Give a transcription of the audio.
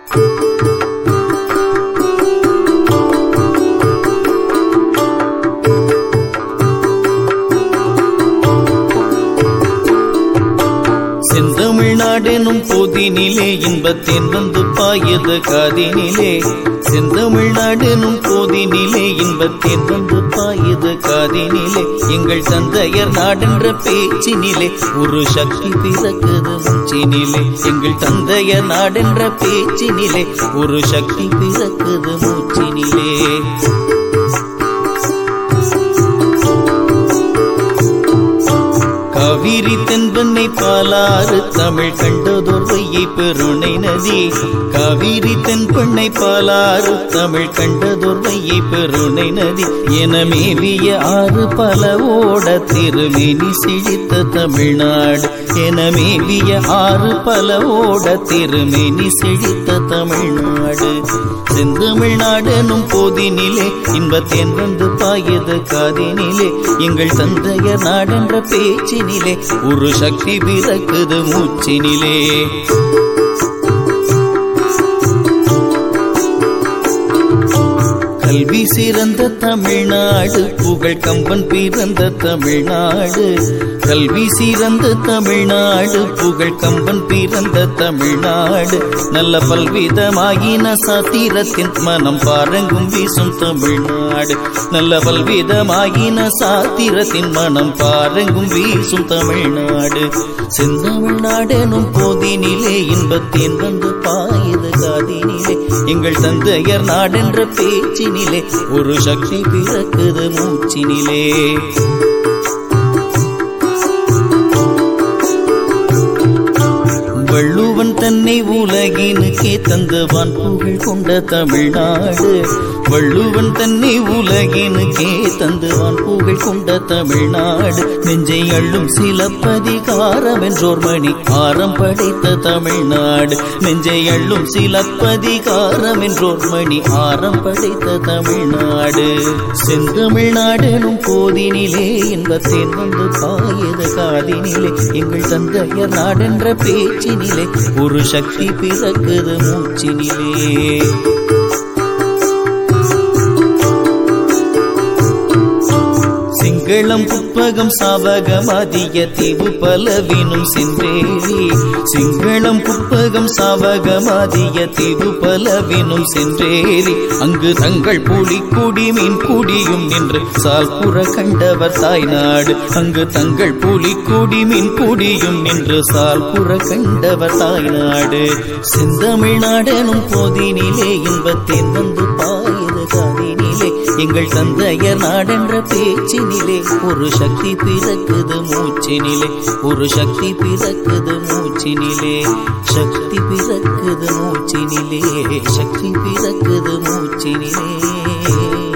செந்தமிழ்நாடெனும் போதினிலே இன்பத்தேன் வந்து பாயது காதினிலே செந்தமிழ்நாடெனும் போதினிலே இன்பத்தேன் வந்து பாயது காதினிலே எங்கள் தந்தையர் நாடென்ற பேச்சினிலே ஒரு சக்தி பிறக்குது மூச்சினிலே எங்கள் தந்தையர் நாடென்ற பேச்சினிலே ஒரு சக்தி பிறக்குது மூச்சினிலே காவிரி தென்பெண்ணை பாலாறு தமிழ் கண்டதோர் வையை பெருணை நதி காவிரி தென்பெண்ணை பாலாறு தமிழ் கண்டதோர் வையை பெருணை நதி என மேவிய ஆறு பல ஓட திருமேனி செழித்த தமிழ்நாடு என மேவிய ஆறு பல ஓட திருமேனி செழித்த தமிழ்நாடு செந்தமிழ்நாடெனும் போதினிலே இன்பத்தேன் வந்து பாயது காதினிலே எங்கள் தந்தையர் நாடென்ற பேச்சினிலே ஒரு சக்தி பிறக்குது மூச்சினிலே கல்வி சிறந்த தமிழ்நாடு புகழ் கம்பன் பிறந்த தமிழ்நாடு கல்வி சிறந்த தமிழ்நாடு புகழ் கம்பன் பிறந்த தமிழ்நாடு நல்ல பல்விதமாகின சாத்திரத்தின் மனம் பாரங்கும் வீசும் தமிழ்நாடு நல்ல பல்விதமாகின சாத்திரத்தின் மனம் பாரங்கும் வீசும் தமிழ்நாடு செந்தமிழ்நாடெனும் போதினிலே இன்பத்தேன் வந்து பாயுது காதினிலே எங்கள் தந்தையர் நாடென்ற பேச்சினிலே ஒரு சக்தி பிறக்குது மூச்சினிலே வள்ளுவன் தன்னை உலகினுக்கே தந்தவான் புகழ் கொண்ட தமிழ்நாடு வள்ளுவன் தன்னை உலகினுக்கே தந்துவான் புகழ் கொண்ட தமிழ்நாடு நெஞ்சை அள்ளும் சிலப்பதிகாரம் என்றோர் மணி ஆரம் படைத்த தமிழ்நாடு நெஞ்சை அள்ளும் சிலப்பதிகாரம் என்றோர் மணி ஆரம் படைத்த தமிழ்நாடு செந்தமிழ்நாடெனும் போதினிலே இன்பத்தேன் வந்து பாயது காதினிலே எங்கள் தந்தையர் நாடென்ற பேச்சினிலே ஒரு சக்தி பிறக்குது மூச்சினிலே சிங்களம் புப்பகம் சாவகமாதிய தீவு பலவினும் சென்றேறி சிங்களம் புப்பகம் சாவகமாதிய தீவு பலவினும் சென்றேறி அங்கு தங்கள் புலி குடி மீன் குடியும் நின்று சால்புற கண்டவர் தாய்நாடு அங்கு தங்கள் புலி குடி மீன் குடியும் நின்று சால்புற கண்டவர் தாய்நாடு செந்தமிழ்நாடெனும் போதினிலே இன்பத்தேன் வந்து பாயது காதினிலே எங்கள் தந்தையர் நாடென்ற பேச்சினிலே ஒரு சக்தி பிறக்குது மூச்சினிலே ஒரு சக்தி பிறக்குது மூச்சினிலே சக்தி பிறக்குது மூச்சினிலே சக்தி பிறக்குது மூச்சினிலே